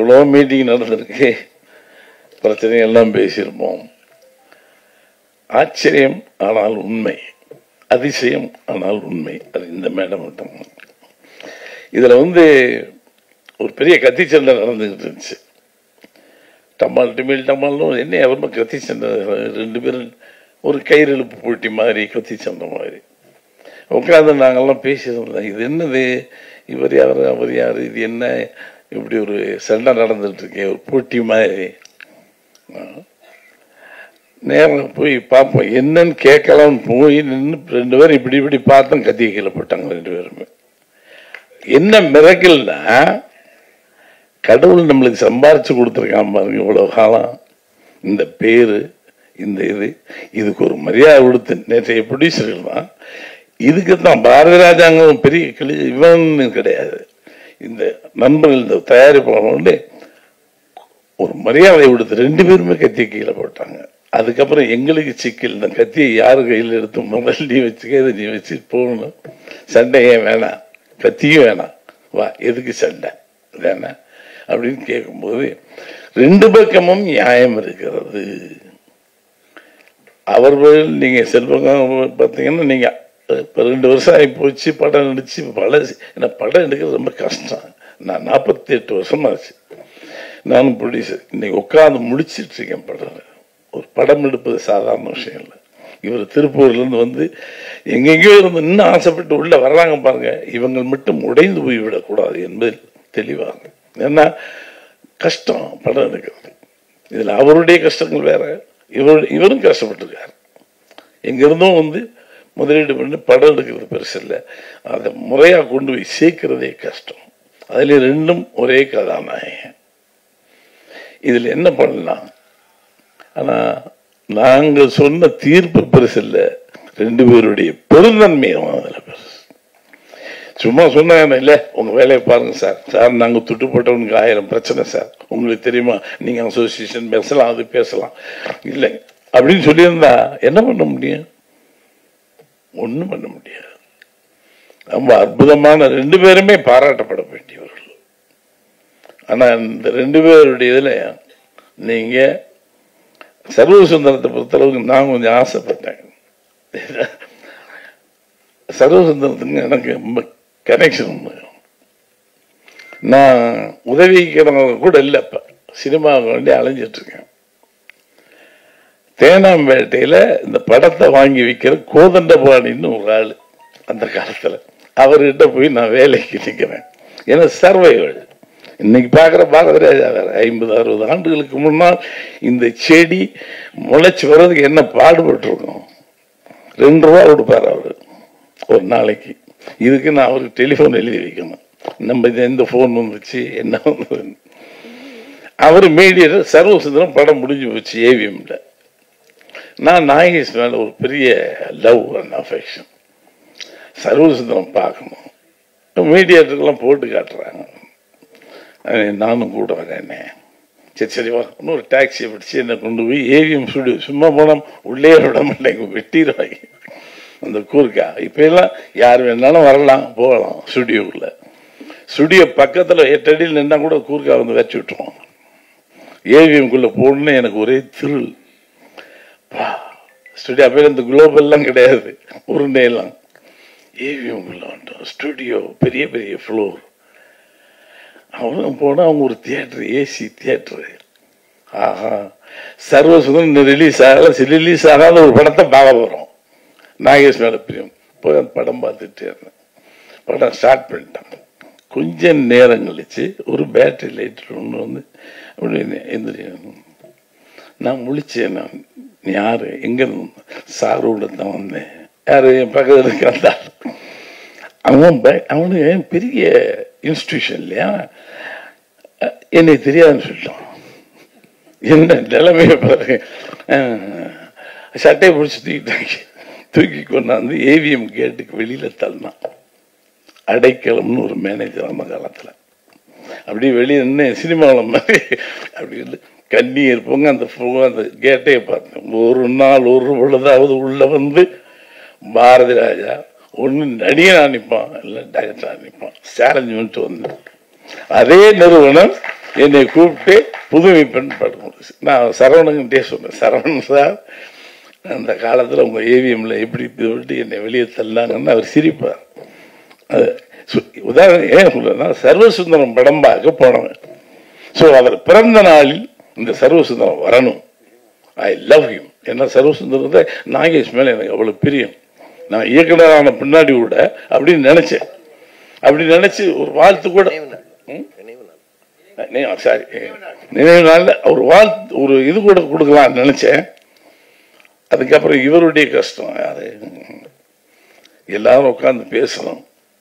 எவ்வளோ மீட்டிங் நடந்திருக்கு பிரச்சனை எல்லாம் பேசியிருப்போம் ஆச்சரியம் ஆனால் உண்மை அதிசயம் ஆனால் உண்மை அது இந்த மேடம் மட்டும் இதுல வந்து ஒரு பெரிய கத்தி சண்டை நடந்துகிட்டு இருந்துச்சு டமால் டிமில் டமால்னு என்ன ரொம்ப கத்தி சண்டை ரெண்டு பேரும் ஒரு கயிறு இழுப்பு போட்டி மாதிரி கத்தி சண்டை மாதிரி உட்காந்து நாங்கெல்லாம் பேசியிருந்தோம் இது என்னது இவர் யார் அவர் யார் இது என்ன இப்படி ஒரு சண்டை நடந்துட்டு இருக்கே ஒரு போட்டி மாதிரி நேரம் போய் பார்ப்போம் என்னன்னு கேட்கலாம்னு போய் நின்று ரெண்டு பேரும் இப்படி இப்படி பார்த்தோம் கத்திய கீழே போட்டாங்க ரெண்டு பேருமே என்ன மிரக்கல்னா கடவுள் நம்மளுக்கு சம்பாரிச்சு கொடுத்துருக்கான் பாருங்க இவ்வளவு காலம் இந்த பேரு இந்த இது இதுக்கு ஒரு மரியாதை கொடுத்து நேற்றைய ப்ரொடியூசர்கள் தான் இதுக்கு தான் பாரதி ராஜாங்க பெரிய கிளி இவன் கிடையாது இந்த நண்பர்கள் இந்த தயாரிப்பாளர் ஒரு மரியாதை கொடுத்து ரெண்டு பேருமே கத்தி கீழே போட்டாங்க அதுக்கப்புறம் எங்களுக்கு சிக்கல் இந்த கத்தியை யாரு கையில் எடுத்து முதல்ல நீ வச்சுக்க இதை நீ வச்சு போகணும் சண்டை ஏன் வேணாம் கத்தியும் வேணாம் வா எதுக்கு சண்டை வேணாம் அப்படின்னு கேட்கும்போது ரெண்டு பக்கமும் நியாயம் இருக்கிறது அவர்கள் நீங்க செல்வங்க பார்த்தீங்கன்னா நீங்க இப்போ ரெண்டு வருஷம் ஆகி போச்சு படம் நடிச்சு பல ஏன்னா படம் எடுக்கிறது ரொம்ப கஷ்டம் நான் நாற்பத்தி எட்டு வருஷமாச்சு நானும் ப்ரொடியூசர் இன்னைக்கு உட்காந்து முடிச்சிட்டு இருக்கேன் படம் ஒரு படம் எடுப்பது சாதாரண விஷயம் இல்லை இவர் திருப்பூர்ல இருந்து வந்து எங்கெங்கயோ இருந்து இன்னும் ஆசைப்பட்டு உள்ள வர்றாங்க பாருங்க இவங்க மட்டும் உடைந்து போய் விடக்கூடாது என்பதில் தெளிவாங்க ஏன்னா கஷ்டம் படம் எடுக்கிறது இதுல அவருடைய கஷ்டங்கள் வேற இவர் இவரும் கஷ்டப்பட்டிருக்காரு எங்க இருந்தும் வந்து முதலீடு பண்ணி படம் எடுக்கிறது பெருசு இல்லை அதை முறையா கொண்டு போய் சேர்க்கிறதே கஷ்டம் அதுல ரெண்டும் ஒரே கதாநாயகன் இதுல என்ன பண்ணலாம் ஆனா நாங்கள் சொன்ன தீர்ப்பு பெருசு இல்லை ரெண்டு பேருடைய பெருந்தன்மையும் அதுல பெருசு சும்மா சொன்னாங்க இல்ல உங்க வேலையை பாருங்க சார் சார் நாங்க துட்டு போட்டவனுக்கு ஆயிரம் பிரச்சனை சார் உங்களுக்கு தெரியுமா நீங்க அசோசியேஷன் பேசலாம் அது பேசலாம் இல்லை அப்படின்னு சொல்லியிருந்தா என்ன பண்ண முடியும் ஒண்ணும் பண்ண முடியாது ரொம்ப அற்புதமான ரெண்டு பேருமே பாராட்டப்பட வேண்டியவர்கள் ஆனா இந்த ரெண்டு பேருடைய இதுல நீங்க சர்வ சுந்தரத்தை பொறுத்தளவுக்கு நான் கொஞ்சம் ஆசைப்பட்டேன் சர்வ சுந்தரத்துக்கு எனக்கு ரொம்ப கனெக்ஷன் உண்டு நான் உதவிக்கிறவங்க கூட இல்லை இப்ப சினிமாவுக்கு வேண்டி அலைஞ்சிட்டு இருக்கேன் தேனாம்பேட்டையில இந்த படத்தை வாங்கி விற்கிற கோதண்டபாணின்னு ஒரு ஆள் அந்த காலத்துல அவர்கிட்ட போய் நான் வேலைக்கு நிற்கிறேன் ஏன்னா சர்வைவல் இன்னைக்கு பார்க்குற பாரதி ராஜா வேற ஐம்பது அறுபது ஆண்டுகளுக்கு முன்னால் இந்த செடி முளைச்சு வர்றதுக்கு என்ன பாடுபட்டு இருக்கோம் ரெண்டு ரூபா கொடுப்பார் அவரு ஒரு நாளைக்கு இதுக்கு நான் அவருக்கு டெலிஃபோன் எழுதி வைக்கணும் நம்ம இது எந்த ஃபோன் வந்துச்சு என்ன வந்தது அவர் மீடியேட்டர் சர்வசுந்தரம் படம் முடிஞ்சு போச்சு ஏவிஎம்ல நான் நாகேஷ் மேல ஒரு பெரிய லவ் அண்ட் அஃபெக்ஷன் சர்வசுந்தரம் பார்க்கணும் மீடியேட்டருக்கெல்லாம் போட்டு காட்டுறாங்க அஹ் நானும் கூட வரேனே சரி சரி வா இன்னொரு டாக்ஸியை பிடிச்சி என்னை கொண்டு போய் ஏவிஎம் ஸ்டுடியோ சும்மா போனோம் உள்ளே விட மாட்டேங்க வெட்டிடுவாங்க அந்த கூர்க்கா இப்ப எல்லாம் யார் வேணாலும் வரலாம் போகலாம் ஸ்டுடியோக்குள்ள ஸ்டுடியோ பக்கத்துல எட்டு அடியில் நின்னா கூட கூர்க்கா வந்து வச்சு விட்டுருவோம் ஏவிஎம்குள்ள போகணுன்னு எனக்கு ஒரே திருள் ஸ்டுடியோ அப்போ இந்த குளோபல்லாம் கிடையாது உருண்டையெல்லாம் ஏவிஎம்குள்ள வந்துட்டோம் ஸ்டுடியோ பெரிய பெரிய ஃப்ளோர் அவனும் போனா அவங்க ஒரு தியேட்டர் ஏசி தியேட்டர் ஆஹா சர்வசுதம் இன்னும் ரிலீஸ் ஆகல ரிலீஸ் ஆகாத ஒரு படத்தை பார்க்க போறோம் நாகேஷ் மேல பிரியம் போய் அந்த படம் பார்த்துட்டே இருந்தேன் படம் ஸ்டார்ட் பண்ணிட்டாங்க கொஞ்ச நேரம் கழிச்சு ஒரு பேட்டரி லைட் ஒன்று வந்து அப்படி எந்திரி நான் முழிச்சேன் நான் நீ யாரு எங்க இருந்து சாரோட தான் வந்தேன் யாரு என் பக்கத்தில் இருக்கான் அவன் பய- அவனு பெரிய இன்ஸ்டிடியூஷன் இல்லையா அஹ் என்னை தெரியாதுன்னு சொல்லிட்டான் என்ன நிலைமைய பாருங்க அஹ் சட்டையை பிடிச்சி தூக்கிட்டாங்க தூக்கி கொண்டாந்து ஏவிஎம் கேட்டுக்கு வெளியில தள்ளினான் அடைக்கலம்னு ஒரு மேனேஜர் அந்த காலத்துல அப்படியே வெளியே நின்று சினிமாவில் மாதிரி அப்படி வந்து கண்ணீர் பொங்க அந்த பொங்க அந்த கேட்டையை பார்த்தேன் ஒரு நாள் ஒரு பொழுதாவது உள்ள வந்து பாரதி ராஜா ஒன்று நடிகனா நிற்பான் இல்லை டைரக்டரா நிற்பான் சேலஞ்ச் பண்ணிட்டு வந்தேன் அதே நிறுவனம் என்னை கூப்பிட்டு புதுமை பெண் பாட்டு முடிச்சு நான் சரவணங்கிட்டே சொன்னேன் சரவணன் சார் அந்த காலத்தில் உங்கள் ஏவிஎம்ல எப்படி விட்டு என்னை வெளியே தள்ளாங்கன்னு அவர் சிரிப்பார் அது சு- உதாரணம் ஏன் சொல்றேன்னா சர்வசுந்தரம் படம் பார்க்க போனவன் ஸோ அவர் பிறந்த நாளில் இந்த சர்வசுந்தரம் வரணும் ஐ லவ் ஹிம் ஏன்னா சர்வசுந்தரத்தை நாகேஷ் மேலே எனக்கு அவ்வளோ பிரியம் நான் இயக்குனரான பின்னாடி கூட அப்படின்னு நினைச்சேன் அப்படி நினைச்சு ஒரு வாழ்த்து கூட ம்? சாரி நினைவு நாள்ல ஒரு வாழ்த்து ஒரு இது கூட கொடுக்கலாம்னு நினைச்சேன் அதுக்கப்புறம் இவருடைய கஷ்டம் யாரு எல்லாரும் உட்கார்ந்து பேசணும்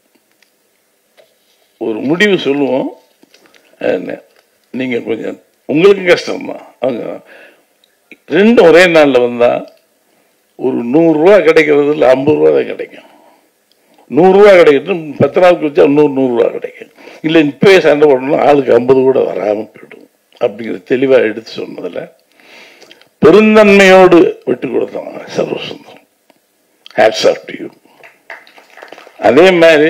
ஒரு முடிவு சொல்லுவோம் என்ன, நீங்க கொஞ்சம் உங்களுக்கு கஷ்டம்தான் அவங்க ரெண்டும் ஒரே நாள்ல வந்தா ஒரு நூறு ரூபா கிடைக்கிறது இல்லை ஐம்பது ரூபா தான் கிடைக்கும் நூறு ரூபா கிடைக்கட்டும் பத்து நாளுக்கு வச்சா நூறு நூறு ரூபா கிடைக்கும் இல்லை இப்பவே சண்டை போடணும் ஆளுக்கு ஐம்பது கூட வராமல் போயிடும் அப்படிங்கிற தெளிவா எடுத்து சொன்னதுல பெருந்தன்மையோடு விட்டு கொடுத்தாங்க Sarvasundaram hats off to you அதே மாதிரி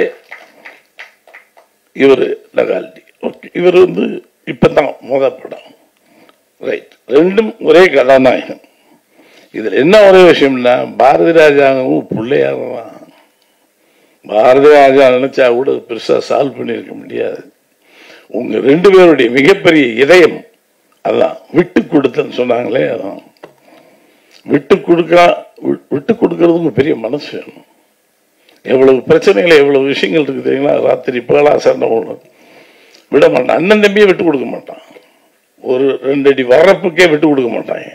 இவர் லகால்டி ஓகே இவர் வந்து இப்பதான் முத படம் ரைட் ரெண்டும் ஒரே கதாநாயகன் இதுல என்ன ஒரே விஷயம்னா பாரதி ராஜாவும் பிள்ளையாரும் தான் பாரதி ராஜா நினைச்சா கூட பெருசா சால்வ் பண்ணியிருக்க முடியாது உங்க ரெண்டு பேருடைய மிகப்பெரிய இதயம் அதான் விட்டு கொடுத்தன்னு சொன்னாங்களே அதான் விட்டு கொடுக்க விட்டு கொடுக்கறதுக்கு பெரிய மனசு வேணும் எவ்வளவு பிரச்சனைகள் எவ்வளவு விஷயங்கள் இருக்கு தெரியுங்களா ராத்திரி பகலா சண்டை போடணும் விட மாட்டான் அண்ணன் தம்பியே விட்டு கொடுக்க மாட்டான் ஒரு ரெண்டு அடி வரப்புக்கே விட்டு கொடுக்க மாட்டாங்க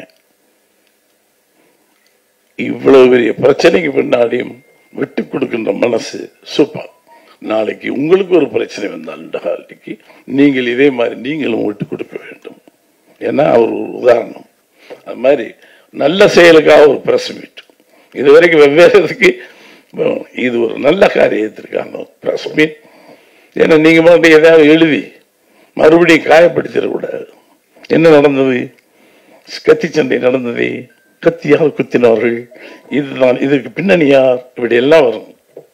இவ்வளவு பெரிய பிரச்சனைக்கு பின்னாடியும் விட்டு கொடுக்கின்ற மனசு சூப்பர் நாளைக்கு உங்களுக்கு ஒரு பிரச்சனை வந்தால் இந்த காலத்துக்கு நீங்கள் இதே மாதிரி நீங்களும் விட்டு கொடுக்க வேண்டும் ஏன்னா அவர் ஒரு உதாரணம் அது மாதிரி நல்ல செயலுக்காக ஒரு பிரஸ் மீட் இது வரைக்கும் வெவ்வேறுக்கு இது ஒரு நல்ல காரியத்திற்கான பிரஸ் மீட் ஏன்னா நீங்க மட்டும் ஏதாவது எழுதி மறுபடியும் காயப்படுத்திடக்கூடாது என்ன நடந்தது கத்தி சண்டை நடந்தது கத்தியால் குத்தினவர்கள் இதுதான் இதற்கு பின்னணி யார் இப்படி எல்லாம் வரும்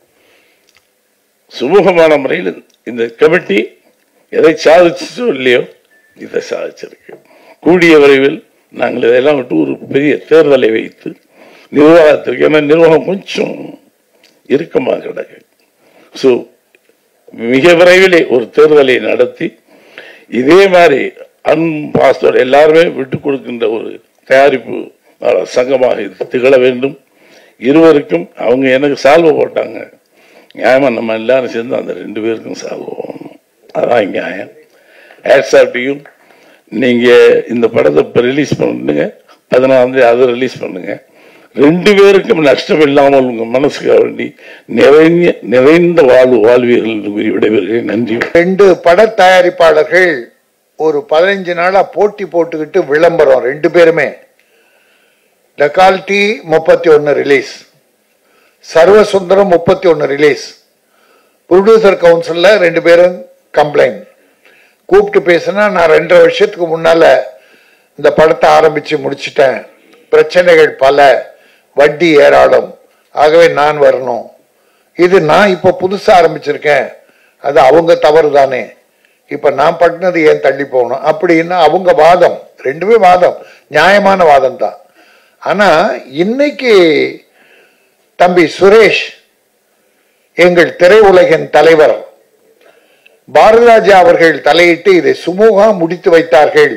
சுமூகமான முறையில் இந்த கமிட்டி எதை சாதிச்சோ இல்லையோ இதை சாதிச்சிருக்கு கூடிய விரைவில் நாங்கள் இதெல்லாம் விட்டு ஒரு பெரிய தேர்தலை வைத்து நிர்வாகத்திற்கு ஏன்னா நிர்வாகம் கொஞ்சம் இறுக்கமாக கிடக்கு ஸோ மிக விரைவிலே ஒரு தேர்தலை நடத்தி இதே மாதிரி அன்பாஸ்டர் எல்லாருமே விட்டு கொடுக்கின்ற ஒரு தயாரிப்பு சங்கமாக இது திகழ வேண்டும் இருவருக்கும் அவங்க எனக்கு சால்வை போட்டாங்க நியாயமா நம்ம எல்லாரும் சேர்ந்து அந்த ரெண்டு பேருக்கும் சால்வை போகணும் அதான் நியாயம் ஹேட்ஸாப்டியும் நீங்க இந்த படத்தை இப்போ ரிலீஸ் பண்ணுங்க பதினாந்து அதை ரிலீஸ் பண்ணுங்க ரெண்டு பேருக்கும் நஷ்டம் இல்லாமல் உங்க மனசுக்கு வேண்டி நிறைந்த நிறைந்த வாழ்வு வாழ்வீர்கள் என்று கூறி விடைபெறுகிறேன் நன்றி ரெண்டு பட தயாரிப்பாளர்கள் ஒரு பதினஞ்சு நாளா போட்டி போட்டுக்கிட்டு விளம்பரம் ரெண்டு பேருமே டெக்கால்டி முப்பத்தி ஒன்னு ரிலீஸ் சர்வசுந்தரம் முப்பத்தி ஒன்னு ரிலீஸ் ப்ரொடியூசர் கவுன்சில்ல ரெண்டு பேரும் கம்ப்ளைண்ட் கூப்பிட்டு பேசினா நான் ரெண்டரை வருஷத்துக்கு முன்னால இந்த படத்தை ஆரம்பிச்சு முடிச்சிட்டேன் பிரச்சனைகள் பல வட்டி ஏராளம் ஆகவே நான் வரணும் இது நான் இப்ப புதுசா ஆரம்பிச்சிருக்கேன் அது அவங்க தவறு தானே இப்ப நான் பண்ணது ஏன் தள்ளி போகணும் அப்படின்னு அவங்க வாதம் ரெண்டுமே வாதம் நியாயமான வாதம் தான் ஆனா இன்னைக்கு தம்பி சுரேஷ் எங்கள் திரையுலகின் தலைவர் பாரதிராஜா அவர்கள் தலையிட்டு இதை சுமூகா முடித்து வைத்தார்கள்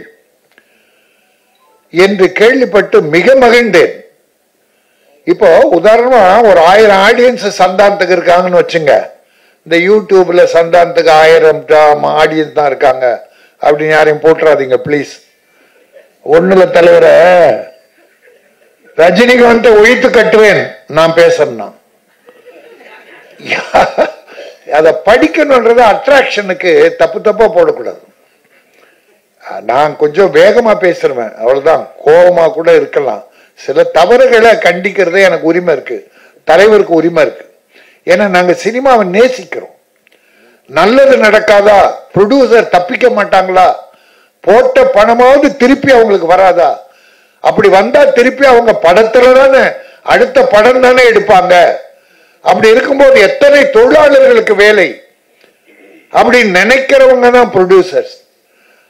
என்று கேள்விப்பட்டு மிக மகிழ்ந்தேன் இப்போ உதாரணமா ஒரு ஆயிரம் ஆடியன்ஸ் சந்தானத்துக்கு இருக்காங்கன்னு வச்சுங்க இந்த யூடியூப்ல சந்தானத்துக்கு ஆயிரம் ஆடியன்ஸ் தான் இருக்காங்க அப்படின்னு யாரையும் போட்டுறாதீங்க ப்ளீஸ் ஒண்ணுல தலைவரை ரஜினிகாந்தை ஒழித்து கட்டுவேன் நான் பேசணும்னா அதை படிக்கணுன்றது அட்ராக்ஷனுக்கு தப்பு தப்பா போடக்கூடாது நான் கொஞ்சம் வேகமா பேசுறேன் அவ்வளவுதான் கோபமா கூட இருக்கலாம் சில தவறுகளை கண்டிக்கிறதே எனக்கு உரிமை இருக்கு தலைவருக்கு உரிமை இருக்கு ஏன்னா நாங்க சினிமாவை நேசிக்கிறோம் நல்லது நடக்காதா ப்ரொடியூசர் தப்பிக்க மாட்டாங்களா போட்ட பணமாவது திருப்பி அவங்களுக்கு வராதா அப்படி வந்தா திருப்பி அவங்க படத்துல தானே அடுத்த படம் தானே எடுப்பாங்க அப்படி இருக்கும்போது எத்தனை தொழிலாளர்களுக்கு வேலை அப்படி நினைக்கிறவங்க தான் ப்ரொடியூசர்ஸ்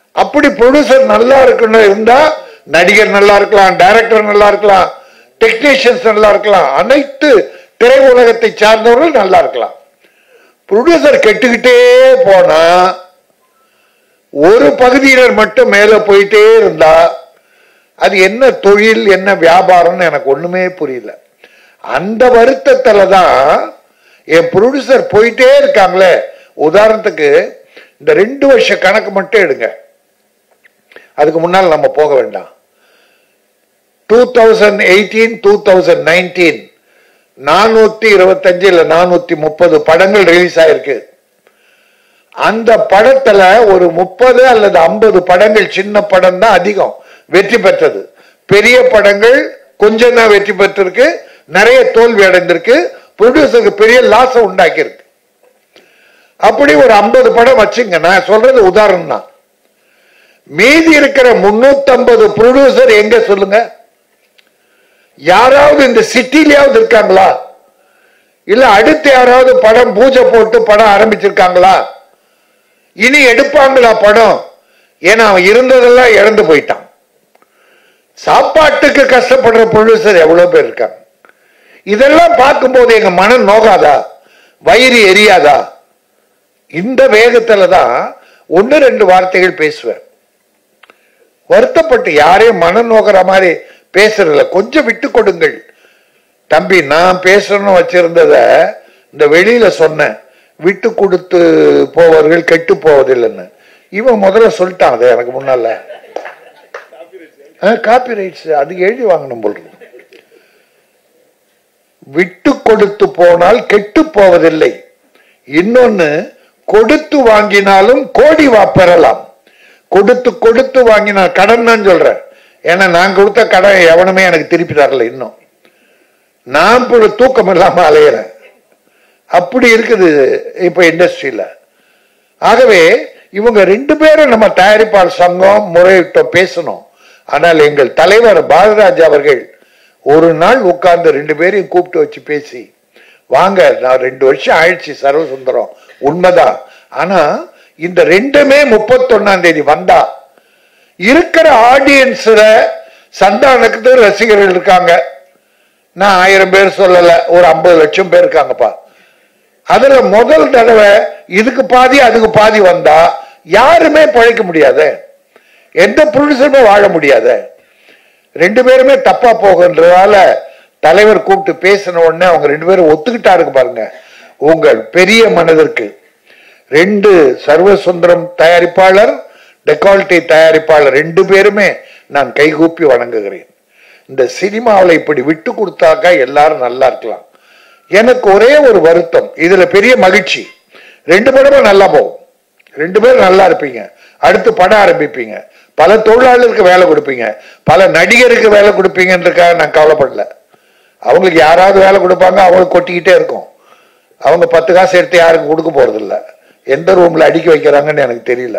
அப்படி ப்ரொடியூசர் நல்லா இருக்கணும் இருந்தா நடிகர் நல்லா இருக்கலாம் டைரக்டர் நல்லா இருக்கலாம் டெக்னீஷியன்ஸ் நல்லா இருக்கலாம் அனைத்து திரை உலகத்தை சார்ந்தவர்கள் நல்லா இருக்கலாம் ப்ரொடியூசர் கெட்டுக்கிட்டே போனா ஒரு பகுதியினர் மட்டும் மேல போயிட்டே இருந்தா அது என்ன தொழில் என்ன வியாபாரம்னு எனக்கு ஒண்ணுமே புரியல அந்த வருத்தத்துல தான் என் ப்ரொடியூசர் போயிட்டே இருக்காங்களே உதாரணத்துக்கு இந்த ரெண்டு வருஷ கணக்கு மட்டும் எடுங்க அதுக்கு முன்னால் நம்ம போக வேண்டாம் two thousand eighteen two thousand nineteen நானூத்தி இருபத்தஞ்சு இல்ல நானூத்தி முப்பது படங்கள் ரிலீஸ் ஆயிருக்கு அந்த படத்துல ஒரு முப்பது அல்லது ஐம்பது படங்கள் சின்ன படம் தான் அதிகம் வெற்றி பெற்றது பெரிய படங்கள் கொஞ்சம் தான் வெற்றி பெற்றிருக்கு நிறைய தோல்வி அடைந்திருக்கு ப்ரொடியூசருக்கு பெரிய லாஸ் உண்டாக்கியிருக்கு அப்படி ஒரு ஐம்பது படம் வச்சுங்க நான் சொல்றது உதாரணம் தான் மீதி இருக்கிற முன்னூத்தி ஐம்பது ப்ரொடியூசர் எங்க சொல்லுங்க யாராவது இந்த சிட்டிலயாவது இருக்காங்களா இல்ல அடுத்து யாராவது படம் பூஜை போட்டு படம் ஆரம்பிச்சிருக்காங்களா இனி எடுப்பாங்களா படம் ஏன்னா அவன் இருந்ததெல்லாம் இழந்து போயிட்டான் சாப்பாட்டுக்கு கஷ்டப்படுற ப்ரொடியூசர் எவ்வளவு பேர் இருக்காங்க இதெல்லாம் பார்க்கும்போது எங்க மனம் நோகாதா வயிறு எரியாதா இந்த வேகத்துல தான் ஒன்னு ரெண்டு வார்த்தைகள் பேசுவேன் வருத்தப்பட்டு யாரையும் மனம் நோக்கிற மாதிரி பேசுறதில்ல கொஞ்சம் விட்டு கொடுங்கள் தம்பி நான் பேசணும்னு வச்சிருந்தத இந்த வெளியில சொன்னேன் விட்டு கொடுத்து போவர்கள் கெட்டு போவதில்லைன்னு இவன் முதல்ல சொல்லிட்டான் அதை எனக்கு முன்னால காப்பி ரைட்ஸ் அது எழுதி வாங்கணும் போல் இருக்கு. விட்டு கொடுத்து போனால் கெட்டு போவதில்லை இன்னொன்னு கொடுத்து வாங்கினாலும் கோடி வா பெறலாம் கொடுத்து கொடுத்து வாங்கினால் கடன் தான் சொல்றேன் ஏன்னா நான் கொடுத்த கடன் எவனுமே எனக்கு திருப்பி தரல இன்னும் நான் இப்போ தூக்கம் இல்லாம அலையிறேன் அப்படி இருக்குது இப்ப இண்டஸ்ட்ரியில ஆகவே இவங்க ரெண்டு பேரும் நம்ம தயாரிப்பாளர் சங்கம் முறையிட்ட பேசணும் ஆனால் எங்கள் தலைவர் பாரதிராஜ் அவர்கள் ஒரு நாள் உட்கார்ந்து ரெண்டு பேரையும் கூப்பிட்டு வச்சு பேசி வாங்க நான் ரெண்டு வருஷம் ஆயிடுச்சு சர்வசுந்தரம் உண்மைதான் ஆனா இந்த ரெண்டுமே முப்பத்தொன்னாம் தேதி வந்தா இருக்கிற ஆடியன்ஸ்ல சந்தானத்துக்கு ரசிகர்கள் இருக்காங்க நான் ஆயிரம் பேர் சொல்லல ஒரு ஐம்பது லட்சம் பேர் இருக்காங்கப்பா அதுல முதல் தடவை இதுக்கு பாதி அதுக்கு பாதி வந்தா யாருமே பழைக்க முடியாது எந்த ப்ரொடியூசருமே வாழ முடியாது ரெண்டு பேருமே தப்பா போகுன்றதால தலைவர் கூப்பிட்டு பேசின உடனே அவங்க ரெண்டு பேரும் ஒத்துக்கிட்டாருங்க பாருங்க உங்கள் பெரிய மனதிற்கு ரெண்டு சர்வசுந்தரம் தயாரிப்பாளர் டெக்கால்டி தயாரிப்பாளர் ரெண்டு பேருமே நான் கைகூப்பி வணங்குகிறேன் இந்த சினிமாவில் இப்படி விட்டு கொடுத்தாக்கா எல்லாரும் நல்லா இருக்கலாம் எனக்கு ஒரே ஒரு வருத்தம் இதுல பெரிய மகிழ்ச்சி ரெண்டு படமும் நல்லா போகும் ரெண்டு பேரும் நல்லா இருப்பீங்க அடுத்து படம் ஆரம்பிப்பீங்க பல தொழிலாளருக்கு வேலை கொடுப்பீங்க பல நடிகருக்கு வேலை கொடுப்பீங்கன்றக்காக நான் கவலைப்படல அவங்களுக்கு யாராவது வேலை கொடுப்பாங்க அவங்களுக்கு கொட்டிக்கிட்டே இருக்கும் அவங்க பத்து காசு எடுத்து யாருக்கும் கொடுக்க போறது இல்ல எந்த ரூம்ல அடிக்க வைக்கிறாங்கன்னு எனக்கு தெரியல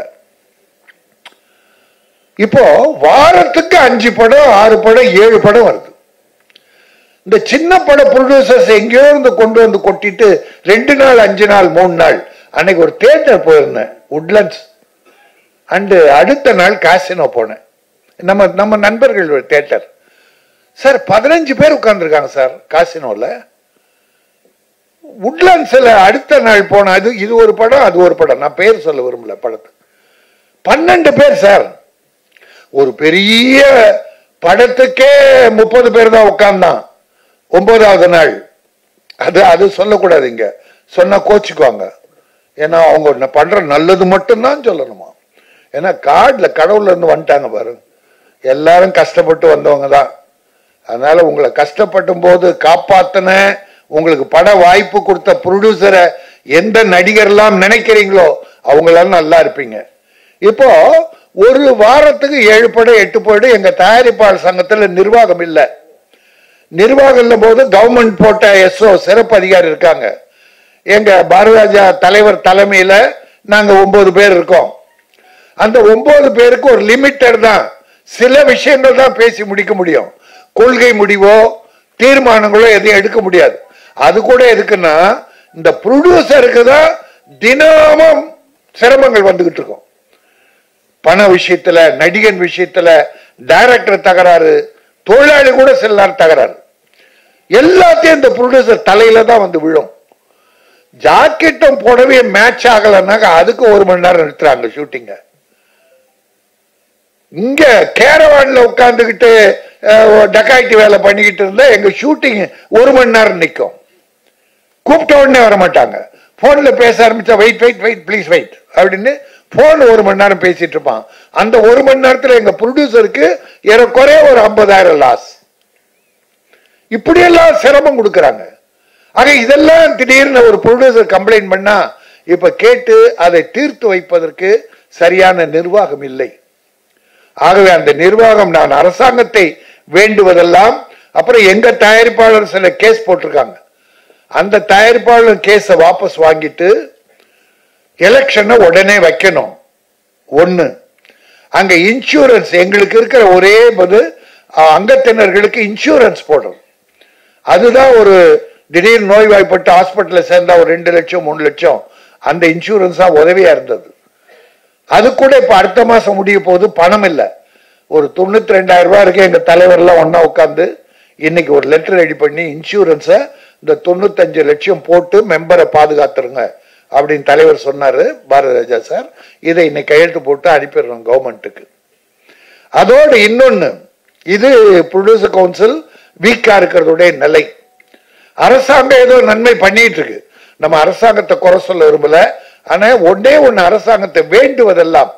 இப்போ வாரத்துக்கு அஞ்சு படம் ஆறு படம் ஏழு படம் வருது இந்த சின்ன பட ப்ரொடியூசர்ஸ் எங்கேயோ இருந்து கொண்டு வந்து கொட்டிட்டு ரெண்டு நாள் அஞ்சு நாள் மூணு நாள் அன்னைக்கு ஒரு தேட்டர் போயிருந்தேன் உட்லண்ட்ஸ் அண்டு அடுத்த நாள் காசினோ போனேன் நம்ம நம்ம நண்பர்கள் ஒரு தேட்டர் சார் பதினஞ்சு பேர் உட்கார்ந்துருக்காங்க சார் காசினோல உட்லண்ட்ஸ்ல அடுத்த நாள் போன அது இது ஒரு படம் அது ஒரு படம் நான் பேர் சொல்ல விரும்பல படத்துக்கு பன்னெண்டு பேர் சார் ஒரு பெரிய படத்துக்கே முப்பது பேர் தான் உட்கார்ந்தான் ஒன்பதாவது நாள் அது அது சொல்லக்கூடாது இங்க சொன்னா கோச்சுக்குவாங்க ஏன்னா அவங்க ந- பண்ற நல்லது மட்டும்தான் சொல்லணுமா ஏன்னா கார்டுல கடவுள்ல இருந்து வந்துட்டாங்க பாரு எல்லாரும் கஷ்டப்பட்டு வந்தவங்க தான் அதனால உங்களை கஷ்டப்படும் போது காப்பாத்தின உங்களுக்கு பட வாய்ப்பு கொடுத்த ப்ரொடியூசரை எந்த நடிகர்லாம் நினைக்கிறீங்களோ அவங்களாம் நல்லா இருப்பீங்க இப்போ ஒரு வாரத்துக்கு ஏழு படம் எட்டு படம் எங்க தயாரிப்பாளர் சங்கத்துல நிர்வாகம் இல்லை நிர்வாகம் இல்ல போது கவர்மெண்ட் போட்ட எஸ்ஓ சிறப்பு அதிகாரி இருக்காங்க எங்க பாரதிராஜா தலைவர் தலைமையில நாங்க ஒன்பது பேர் இருக்கோம் அந்த ஒன்பது பேருக்கு ஒரு லிமிட்டட் தான் சில விஷயங்கள் தான் பேசி முடிக்க முடியும் கொள்கை முடிவோ தீர்மானங்களோ எதையும் எடுக்க முடியாது அது கூட எதுக்குன்னா இந்த ப்ரொடியூசருக்கு தான் தினமும் சிரமங்கள் வந்துகிட்டு இருக்கும் பண விஷயத்துல நடிகன் விஷயத்துல டைரக்டர் தகராறு தொழிலாளி கூட சில நேரம் தகராறு எல்லாத்தையும் இந்த ப்ரொடியூசர் தலையில தான் வந்து விழும் ஜாக்கெட்டும் போடவே மேட்ச் ஆகலைன்னாக்க அதுக்கு ஒரு மணி நேரம் நிறுத்துறாங்க ஷூட்டிங்க இங்க கேரவான்ல உட்கார்ந்துகிட்டு டக்காய்டி வேலை பண்ணிக்கிட்டு இருந்தா எங்க ஷூட்டிங் ஒரு மணி நேரம் நிற்கும் கூப்பிட்ட உடனே வர மாட்டாங்க போன்ல பேச ஆரம்பிச்சா wait wait wait please wait அப்படின்னு போன் ஒரு மணி நேரம் பேசிட்டு இருப்பான் அந்த ஒரு மணி நேரத்துல எங்க ப்ரொடியூசருக்கு ஏறக்குறைய ஒரு ஐம்பதாயிரம் லாஸ் இப்படியெல்லாம் சிரமம் கொடுக்கறாங்க ஆக இதெல்லாம் திடீர்னு ஒரு ப்ரொடியூசர் கம்ப்ளைண்ட் பண்ணா இப்ப கேட்டு அதை தீர்த்து வைப்பதற்கு சரியான நிர்வாகம் இல்லை ஆகவே அந்த நிர்வாகம் நான் அரசாங்கத்தை வேண்டுவதெல்லாம் அப்புறம் எங்க தயாரிப்பாளர் சில கேஸ் போட்டிருக்காங்க அந்த தயாரிப்பாளர் கேஸை வாபஸ் வாங்கிட்டு எலெக்ஷனை உடனே வைக்கணும் ஒண்ணு அங்க இன்சூரன்ஸ் எங்களுக்கு இருக்கிற ஒரே போது அங்கத்தினர்களுக்கு இன்சூரன்ஸ் போடும் அதுதான் ஒரு திடீர் நோய்வாய்ப்பட்டு ஹாஸ்பிட்டல்ல சேர்ந்தா ஒரு ரெண்டு லட்சம் மூணு லட்சம் அந்த இன்சூரன்ஸ் தான் உதவியா இருந்தது அது கூட இப்ப அடுத்த மாசம் முடிய போது பணம் இல்ல ஒரு தொண்ணூத்தி ரெண்டாயிரம் ரூபாய் இருக்கு எங்க தலைவர் எல்லாம் ஒன்னா உட்காந்து இன்னைக்கு ஒரு லெட்டர் ரெடி பண்ணி இன்சூரன்ஸ இந்த தொண்ணூத்தஞ்சு லட்சம் போட்டு மெம்பரை பாதுகாத்துருங்க அப்படின்னு தலைவர் சொன்னாரு பாரத ராஜா சார் இதை இன்னைக்கு கையெழுத்து போட்டு அனுப்பிடுறோம் கவர்மெண்ட்டுக்கு அதோடு இன்னொன்னு இது ப்ரொடியூசர் கவுன்சில் வீக்கா இருக்கிறதுடைய நிலை அரசாங்கம் ஏதோ நன்மை பண்ணிட்டு இருக்கு நம்ம அரசாங்கத்தை குறை சொல்ல விரும்பல ஆனா ஒன்னே ஒண்ணு அரசாங்கத்தை வேண்டுவதெல்லாம்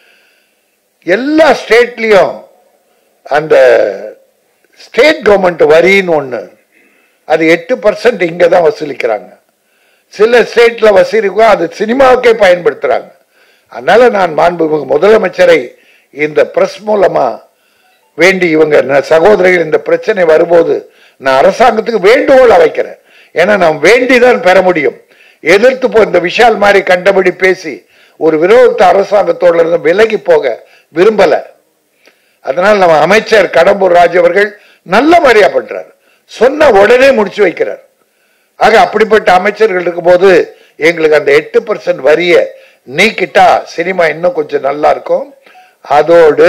எல்லா ஸ்டேட்லயும் அந்த ஸ்டேட் கவர்மெண்ட் வரின்னு ஒண்ணு அது எட்டு பர்சன்ட் இங்க தான் வசூலிக்கிறாங்க சில ஸ்டேட்ல வசூலிக்கும் அது சினிமாவுக்கே பயன்படுத்துறாங்க அதனால நான் மாண்புமிகு முதலமைச்சரை இந்த பிரஸ் மூலமா வேண்டி இவங்க ந- சகோதரிகள் இந்த பிரச்சனை வரும்போது நான் அரசாங்கத்துக்கு வேண்டுகோள் வைக்கிறேன் ஏன்னா நாம் வேண்டிதான் பெற முடியும் எதிர்த்து போ இந்த விஷால் மாதிரி கண்டபடி பேசி ஒரு விரோத அரசாங்கத்தோட இருந்து விலகி போக விரும்பல அதனால் நம்ம அமைச்சர் கடம்பூர் ராஜ் அவர்கள் நல்ல மாதிரியா பண்றார் சொன்ன உடனே முடிச்சு வைக்கிறார் ஆக அப்படிப்பட்ட அமைச்சர்கள் இருக்கும்போது எங்களுக்கு அந்த எட்டு பர்சன்ட் வரிய நீக்கிட்டா சினிமா இன்னும் கொஞ்சம் நல்லா இருக்கும் அதோடு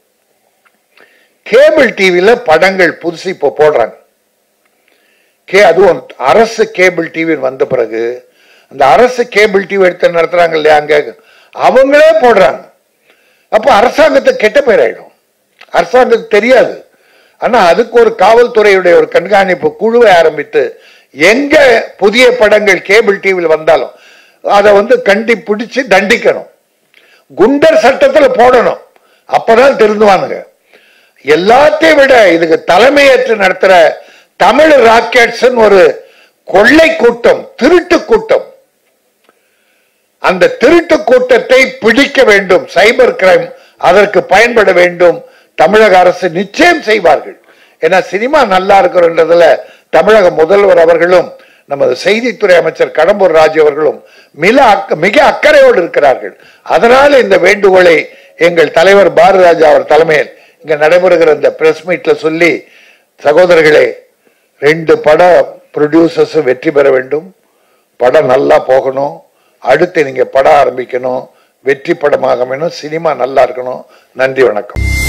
கேபிள் டிவில படங்கள் புதுசு இப்போ போடுறாங்க கே அதுவும் அரசு கேபிள் டிவி வந்த பிறகு அந்த அரசு கேபிள் டிவி எடுத்து நடத்துறாங்க இல்லையா அங்க அவங்களே போடுறாங்க அப்ப அரசாங்கத்துக்கு கெட்ட பேர் ஆயிடும் அரசாங்கத்துக்கு தெரியாது ஆனா அதுக்கு ஒரு காவல்துறையுடைய ஒரு கண்காணிப்பு குழுவை ஆரம்பித்து எங்க புதிய படங்கள் கேபிள் டிவியில் வந்தாலும் அதை வந்து கண்டி பிடிச்சு தண்டிக்கணும் குண்டர் சட்டத்துல போடணும் அப்பதான் திருந்துவானுங்க எல்லாத்தையும் விட இதுக்கு தலைமையேற்று நடத்துற தமிழ் ராக்கெட்ஸ் ஒரு கொள்ளை கூட்டம் திருட்டு கூட்டம் அந்த திருட்டு கூட்டத்தை பிடிக்க வேண்டும் சைபர் கிரைம் அதற்கு பயன்பட வேண்டும் தமிழக அரசு நிச்சயம் செய்வார்கள் ஏன்னா சினிமா நல்லா இருக்கிறதுல தமிழக முதல்வர் அவர்களும் நமது செய்தித்துறை அமைச்சர் கடம்பூர் ராஜு அவர்களும் மிக அக்க- மிக அக்கறையோடு இருக்கிறார்கள் அதனால இந்த வேண்டுகோளை எங்கள் தலைவர் பாரதிராஜா அவர் தலைமையில் இங்க நடைபெறுகிற இந்த பிரஸ் மீட்ல சொல்லி சகோதரர்களே ரெண்டு பட ப்ரொடியூசர்ஸ் வெற்றி பெற வேண்டும் படம் நல்லா போகணும் அடுத்து நீங்க படம் ஆரம்பிக்கணும் வெற்றி படமாக வேணும் சினிமா நல்லா இருக்கணும் நன்றி வணக்கம்